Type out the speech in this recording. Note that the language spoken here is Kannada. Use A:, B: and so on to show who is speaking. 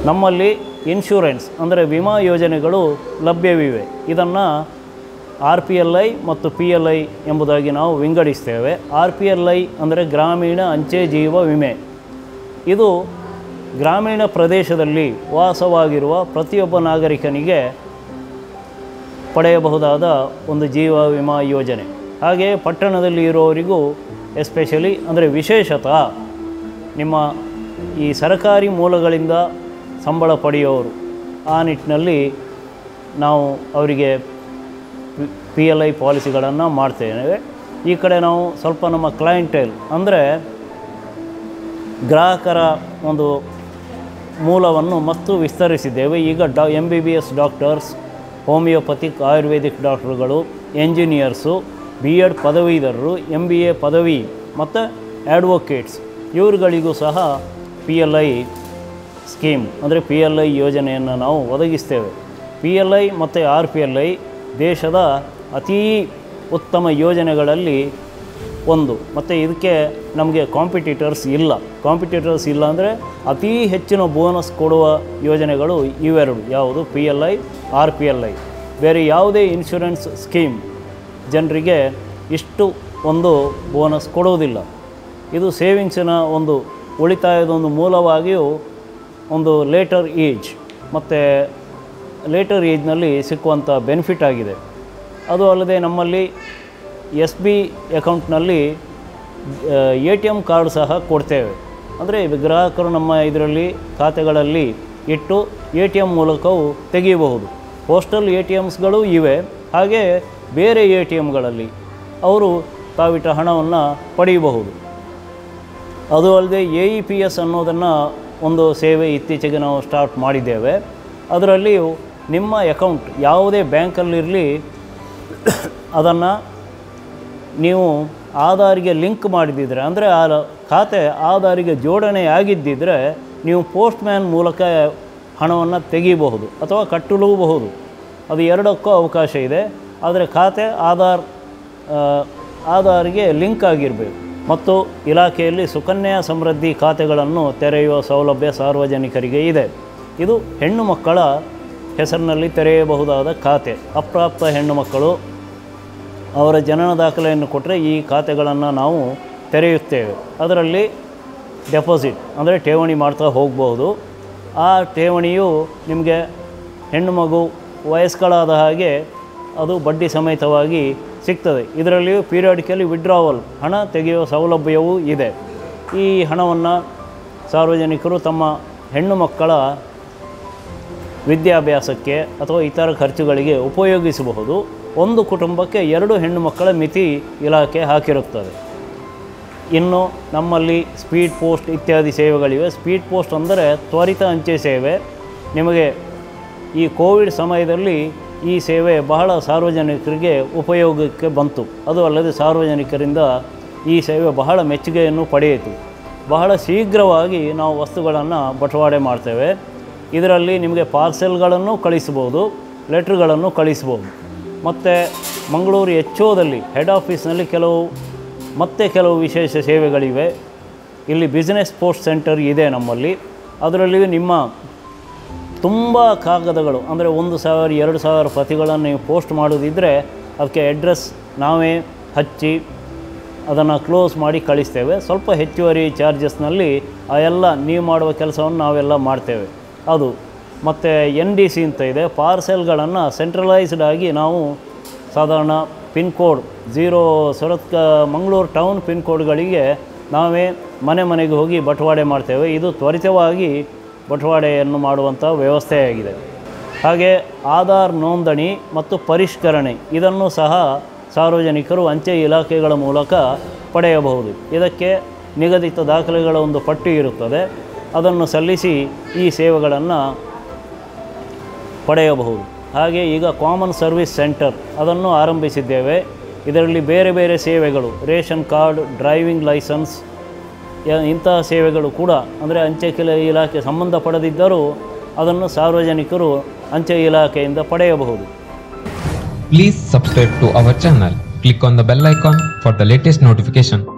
A: ನಮ್ಮಲ್ಲಿ ಇನ್ಶೂರೆನ್ಸ್ ಅಂದರೆ ವಿಮಾ ಯೋಜನೆಗಳು ಲಭ್ಯವಿವೆ ಇದನ್ನು ಆರ್ ಪಿ ಎಲ್ ಐ ಮತ್ತು ಪಿ ಎಲ್ ಐ ಎಂಬುದಾಗಿ ನಾವು ವಿಂಗಡಿಸ್ತೇವೆ ಆರ್ ಪಿ ಎಲ್ ಐ ಅಂದರೆ ಗ್ರಾಮೀಣ ಅಂಚೆ ಜೀವ ವಿಮೆ ಇದು ಗ್ರಾಮೀಣ ಪ್ರದೇಶದಲ್ಲಿ ವಾಸವಾಗಿರುವ ಪ್ರತಿಯೊಬ್ಬ ನಾಗರಿಕನಿಗೆ ಪಡೆಯಬಹುದಾದ ಒಂದು ಜೀವ ವಿಮಾ ಯೋಜನೆ ಹಾಗೆಯೇ ಪಟ್ಟಣದಲ್ಲಿ ಇರೋವರಿಗೂ ಎಸ್ಪೆಷಲಿ ಅಂದರೆ ವಿಶೇಷತಃ ನಿಮ್ಮ ಈ ಸರಕಾರಿ ಮೂಲಗಳಿಂದ ಸಂಬಳ ಪಡೆಯೋರು ಆ ನಿಟ್ಟಿನಲ್ಲಿ ನಾವು ಅವರಿಗೆ ಪಿ ಎಲ್ ಐ ಪಾಲಿಸಿಗಳನ್ನು ಮಾಡ್ತೇವೆ ಈ ಕಡೆ ನಾವು ಸ್ವಲ್ಪ ನಮ್ಮ ಕ್ಲೈಂಟೈಲ್ ಅಂದರೆ ಗ್ರಾಹಕರ ಒಂದು ಮೂಲವನ್ನು ಮತ್ತು ವಿಸ್ತರಿಸಿದ್ದೇವೆ ಈಗ ಡಾ M B B S doctors homeopathic ayurvedic ಡಾಕ್ಟರ್ಗಳು ಎಂಜಿನಿಯರ್ಸು ಬಿ ಎಡ್ ಪದವೀಧರರು ಎಮ್ ಬಿ ಎ ಪದವಿ ಮತ್ತು ಆಡ್ವೊಕೇಟ್ಸ್ ಇವ್ರುಗಳಿಗೂ ಸಹ ಪಿ ಎಲ್ ಐ ಸ್ಕೀಮ್ ಅಂದರೆ ಪಿ ಎಲ್ ಐ ಯೋಜನೆಯನ್ನು ನಾವು ಒದಗಿಸ್ತೇವೆ ಪಿ ಎಲ್ ಐ ಮತ್ತು ಆರ್ ಪಿ ಎಲ್ ಐ ದೇಶದ ಅತೀ ಉತ್ತಮ ಯೋಜನೆಗಳಲ್ಲಿ ಒಂದು ಮತ್ತು ಇದಕ್ಕೆ ನಮಗೆ ಕಾಂಪಿಟೇಟರ್ಸ್ ಇಲ್ಲ ಕಾಂಪಿಟೇಟರ್ಸ್ ಇಲ್ಲ ಅಂದರೆ ಅತೀ ಹೆಚ್ಚಿನ ಬೋನಸ್ ಕೊಡುವ ಯೋಜನೆಗಳು ಇವೆರಡು ಯಾವುದು P L I R P L I ಬೇರೆ ಯಾವುದೇ ಇನ್ಶೂರೆನ್ಸ್ ಸ್ಕೀಮ್ ಜನರಿಗೆ ಇಷ್ಟು ಒಂದು ಬೋನಸ್ ಕೊಡುವುದಿಲ್ಲ ಇದು ಸೇವಿಂಗ್ಸಿನ ಒಂದು ಉಳಿತಾಯದ ಒಂದು ಮೂಲವಾಗಿಯೂ ಒಂದು ಲೇಟರ್ ಏಜ್ ಮತ್ತು ಲೇಟರ್ ಏಜ್ನಲ್ಲಿ ಸಿಕ್ಕುವಂಥ ಬೆನಿಫಿಟ್ ಆಗಿದೆ ಅದು ಅಲ್ಲದೆ ನಮ್ಮಲ್ಲಿ ಎಸ್ ಬಿ ಅಕೌಂಟ್ನಲ್ಲಿ ಎ ಟಿ ಎಮ್ ಕಾರ್ಡ್ ಸಹ ಕೊಡ್ತೇವೆ ಅಂದರೆ ಗ್ರಾಹಕರು ನಮ್ಮ ಇದರಲ್ಲಿ ಖಾತೆಗಳಲ್ಲಿ ಇಟ್ಟು ಎ ಟಿ ಎಮ್ ಮೂಲಕವೂ ತೆಗೆಯಬಹುದು ಪೋಸ್ಟಲ್ ಎ ಟಿ ಎಮ್ಸ್ಗಳು ಇವೆ ಹಾಗೆ ಬೇರೆ ಎ ಟಿ ಎಮ್ಗಳಲ್ಲಿ ಅವರು ತಾವಿಟ್ಟ ಹಣವನ್ನು ಪಡೆಯಬಹುದು ಅದು ಅಲ್ಲದೆ ಎ ಇ ಪಿ ಎಸ್ ಅನ್ನೋದನ್ನು ಒಂದು ಸೇವೆ ಇತ್ತೀಚೆಗೆ ನಾವು ಸ್ಟಾರ್ಟ್ ಮಾಡಿದ್ದೇವೆ ಅದರಲ್ಲಿಯೂ ನಿಮ್ಮ ಅಕೌಂಟ್ ಯಾವುದೇ ಬ್ಯಾಂಕಲ್ಲಿರಲಿ ಅದನ್ನು ನೀವು ಆಧಾರಿಗೆ ಲಿಂಕ್ ಮಾಡಿದ್ದಿದ್ರೆ ಅಂದರೆ ಆ ಖಾತೆ ಆಧಾರಿಗೆ ಜೋಡಣೆ ಆಗಿದ್ದಿದ್ರೆ ನೀವು ಪೋಸ್ಟ್ ಮ್ಯಾನ್ ಮೂಲಕ ಹಣವನ್ನು ತೆಗೀಬಹುದು ಅಥವಾ ಕಟ್ಟಲೂಬಹುದು ಅದು ಎರಡಕ್ಕೂ ಅವಕಾಶ ಇದೆ ಆದರೆ ಖಾತೆ ಆಧಾರ್ ಆ, ಆಧಾರ್ಗೆ ಲಿಂಕ್ ಆಗಿರಬೇಕು ಮತ್ತು ಇಲಾಖೆಯಲ್ಲಿ ಸುಕನ್ಯಾ ಸಮೃದ್ಧಿ ಖಾತೆಗಳನ್ನು ತೆರೆಯುವ ಸೌಲಭ್ಯ ಸಾರ್ವಜನಿಕರಿಗೆ ಇದೆ ಇದು ಹೆಣ್ಣು ಮಕ್ಕಳ ಹೆಸರಿನಲ್ಲಿ ತೆರೆಯಬಹುದಾದ ಖಾತೆ ಅಪ್ರಾಪ್ತ ಹೆಣ್ಣು ಮಕ್ಕಳು ಅವರ ಜನನ ದಾಖಲೆಯನ್ನು ಕೊಟ್ಟರೆ ಈ ಖಾತೆಗಳನ್ನು ನಾವು ತೆರೆಯುತ್ತೇವೆ ಅದರಲ್ಲಿ ಡೆಪಾಸಿಟ್ ಅಂದರೆ ಠೇವಣಿ ಮಾಡ್ತಾ ಹೋಗ್ಬೋದು ಆ ಠೇವಣಿಯು ನಿಮಗೆ ಹೆಣ್ಣು ಮಗು ವಯಸ್ಕಳಾದ ಹಾಗೆ ಅದು ಬಡ್ಡಿ ಸಮೇತವಾಗಿ ಸಿಗ್ತದೆ ಇದರಲ್ಲಿಯೂ ಪೀರಿಯಾಡಿಕಲಿ ವಿಡ್ರಾವಲ್ ಹಣ ತೆಗೆಯುವ ಸೌಲಭ್ಯವೂ ಇದೆ ಈ ಹಣವನ್ನು ಸಾರ್ವಜನಿಕರು ತಮ್ಮ ಹೆಣ್ಣು ಮಕ್ಕಳ ವಿದ್ಯಾಭ್ಯಾಸಕ್ಕೆ ಅಥವಾ ಇತರ ಖರ್ಚುಗಳಿಗೆ ಉಪಯೋಗಿಸಬಹುದು ಒಂದು ಕುಟುಂಬಕ್ಕೆ ಎರಡು ಹೆಣ್ಣು ಮಕ್ಕಳ ಮಿತಿ ಇಲಾಖೆ ಹಾಕಿರುತ್ತದೆ ಇನ್ನು ನಮ್ಮಲ್ಲಿ ಸ್ಪೀಡ್ ಪೋಸ್ಟ್ ಇತ್ಯಾದಿ ಸೇವೆಗಳಿವೆ ಸ್ಪೀಡ್ ಪೋಸ್ಟ್ ಅಂದರೆ ತ್ವರಿತ ಅಂಚೆ ಸೇವೆ ನಿಮಗೆ ಈ ಕೋವಿಡ್ ಸಮಯದಲ್ಲಿ ಈ ಸೇವೆ ಬಹಳ ಸಾರ್ವಜನಿಕರಿಗೆ ಉಪಯೋಗಕ್ಕೆ ಬಂತು ಅದು ಅಲ್ಲದೆ ಸಾರ್ವಜನಿಕರಿಂದ ಈ ಸೇವೆ ಬಹಳ ಮೆಚ್ಚುಗೆಯನ್ನು ಪಡೆಯಿತು ಬಹಳ ಶೀಘ್ರವಾಗಿ ನಾವು ವಸ್ತುಗಳನ್ನು ಬಟವಾಡೆ ಮಾಡ್ತೇವೆ ಇದರಲ್ಲಿ ನಿಮಗೆ ಪಾರ್ಸೆಲ್ಗಳನ್ನು ಕಳಿಸ್ಬೋದು ಲೆಟ್ರ್ಗಳನ್ನು ಕಳಿಸ್ಬೋದು ಮತ್ತು ಮಂಗಳೂರು ಎಚ್ ಓದಲ್ಲಿ ಹೆಡ್ ಆಫೀಸ್ನಲ್ಲಿ ಕೆಲವು ಮತ್ತೆ ಕೆಲವು ವಿಶೇಷ ಸೇವೆಗಳಿವೆ ಇಲ್ಲಿ ಬಿಸ್ನೆಸ್ ಪೋಸ್ಟ್ ಸೆಂಟರ್ ಇದೆ ನಮ್ಮಲ್ಲಿ ಅದರಲ್ಲಿಯೂ ನಿಮ್ಮ ತುಂಬ ಕಾಗದಗಳು ಅಂದರೆ ಒಂದು ಸಾವಿರ ಎರಡು ಸಾವಿರ ಪ್ರತಿಗಳನ್ನು ನೀವು ಪೋಸ್ಟ್ ಮಾಡೋದಿದ್ದರೆ ಅದಕ್ಕೆ ಅಡ್ರೆಸ್ ನಾವೇ ಹಚ್ಚಿ ಅದನ್ನು ಕ್ಲೋಸ್ ಮಾಡಿ ಕಳಿಸ್ತೇವೆ ಸ್ವಲ್ಪ ಹೆಚ್ಚುವರಿ ಚಾರ್ಜಸ್ನಲ್ಲಿ ಆ ಎಲ್ಲ ನೀವು ಮಾಡುವ ಕೆಲಸವನ್ನು ನಾವೆಲ್ಲ ಮಾಡ್ತೇವೆ ಅದು ಮತ್ತು ಎನ್ ಡಿ ಸಿ ಅಂತ ಇದೆ ಪಾರ್ಸೆಲ್ಗಳನ್ನು ಸೆಂಟ್ರಲೈಸ್ಡ್ ಆಗಿ ನಾವು ಸಾಧಾರಣ ಪಿನ್ ಕೋಡ್ ಝೀರೋ ಸುರತ್ಕ ಮಂಗಳೂರು ಟೌನ್ ಪಿನ್ ಕೋಡ್ಗಳಿಗೆ ನಾವೇ ಮನೆ ಮನೆಗೆ ಹೋಗಿ ಬಟವಾಡೆ ಮಾಡ್ತೇವೆ ಇದು ತ್ವರಿತವಾಗಿ ಬಟವಾಡೆಯನ್ನು ಮಾಡುವಂಥ ವ್ಯವಸ್ಥೆಯಾಗಿದೆ ಹಾಗೆ ಆಧಾರ್ ನೋಂದಣಿ ಮತ್ತು ಪರಿಷ್ಕರಣೆ ಇದನ್ನು ಸಹ ಸಾರ್ವಜನಿಕರು ಅಂಚೆ ಇಲಾಖೆಗಳ ಮೂಲಕ ಪಡೆಯಬಹುದು ಇದಕ್ಕೆ ನಿಗದಿತ ದಾಖಲೆಗಳ ಒಂದು ಪಟ್ಟಿ ಇರುತ್ತದೆ ಅದನ್ನು ಸಲ್ಲಿಸಿ ಈ ಸೇವೆಗಳನ್ನು ಪಡೆಯಬಹುದು ಹಾಗೆ ಈಗ ಕಾಮನ್ ಸರ್ವಿಸ್ ಸೆಂಟರ್ ಅದನ್ನು ಆರಂಭಿಸಿದ್ದೇವೆ ಇದರಲ್ಲಿ ಬೇರೆ ಬೇರೆ ಸೇವೆಗಳು ರೇಷನ್ ಕಾರ್ಡ್ ಡ್ರೈವಿಂಗ್ ಲೈಸೆನ್ಸ್ ಯ- ಇಂತಹ ಸೇವೆಗಳು ಕೂಡ ಅಂದರೆ ಅಂಚೆ ಕೆಲ ಇಲಾಖೆ ಸಂಬಂಧ ಪಡೆದಿದ್ದರೂ ಅದನ್ನು ಸಾರ್ವಜನಿಕರು ಅಂಚೆ ಇಲಾಖೆಯಿಂದ ಪಡೆಯಬಹುದು
B: Please subscribe to our channel. Click on the bell icon for the latest notification.